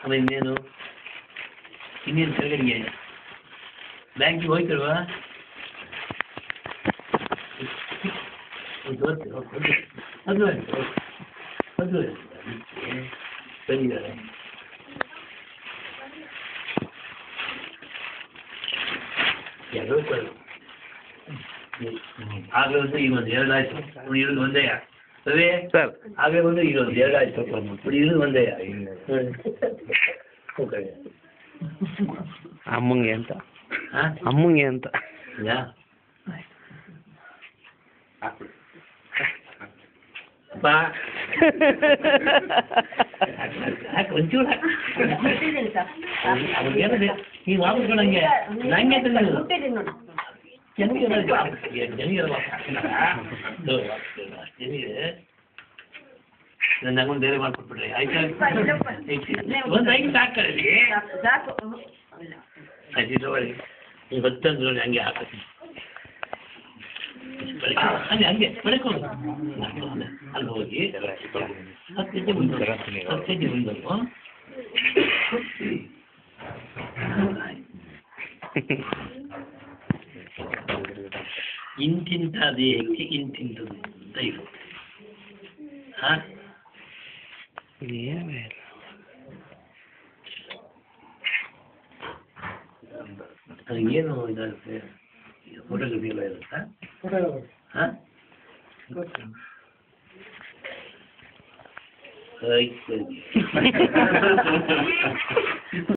ಆಮೇಲೆ ಇನ್ನೇನು ಇನ್ನೇನು ಕೆಳಗಡೆಗೆ ಬ್ಯಾಂಕಿಗೆ ಹೋಯ್ತಲ್ವಾ ಒಂದು ತೋರಿಸಿ ಅದು ಅದು ಬಂದಿದ್ದಾರೆ ಯಾರೋ ಸರ್ ಆಗಲೇ ಒಂದು ಈಗ ಒಂದು ಎರಡು ಆಯ್ತು ನೋಡಿ ಇಳಿದು ಒಂದೇ ರವಿ ಸರ್ ಆಗಲೇ ಒಂದು ಈಗ ಒಂದು ಎರಡು ಆಯ್ತು ನೋಡಿ ಇಳಿದು ಒಂದೇ ಓಕೆ ಅಮ್ಮಂಗೆ ಅಂತ ಹಾಂ ಅಮ್ಮಂಗೆ ಅಂತ ಯಾ ಬಾ ಹಾಕು ಒಂಚೂರು ಹಾಕು ಅವ್ರಿಗೇನಿದೆ ನೀವು ಮಾಡ್ಬಿಟ್ಕೊಂಡಂಗೆ ನಂಗೆ ತಿಳಿದು ಜನರಿಗೆ ಜನರಿಗೆ ನಂಗೊಂದು ಬೇರೆ ಮಾಡ್ಕೊಟ್ಬಿಡ್ರಿ ಆಯ್ತಾ ಒಂದು ಐದು ಸಾಕಲ್ಲಿ ಆಯ್ತು ತಗೊಳ್ಳಿ ನೀವು ಗೊತ್ತಂದ್ರೆ ನೋಡಿ ಹಂಗೆ ಹಾಕಿ ಹಂಗೆ ಹಂಗೆ ಬೆಳಕೊಂಡು ಅಲ್ಲಿ ಹೋಗಿ ಹತ್ತು ಹೆಜ್ಜೆ ಮುಂದೆ ಹತ್ತು ಹೆಜ್ಜೆ ಮುಂದೆ ಇಂತಿಂತ ದೇಹಕ್ಕೆ ಇಂತಿಂತದ್ದು ದೈವ ಹಾಂ ಏನೇ ಇಲ್ಲ ಅದು ಏನು ಇದಾಗುತ್ತೆ ಫೋಟೋಗ್ರಫಿ ಎಲ್ಲ ಇರುತ್ತಾ ಹಾಂ ಆಯ್ತು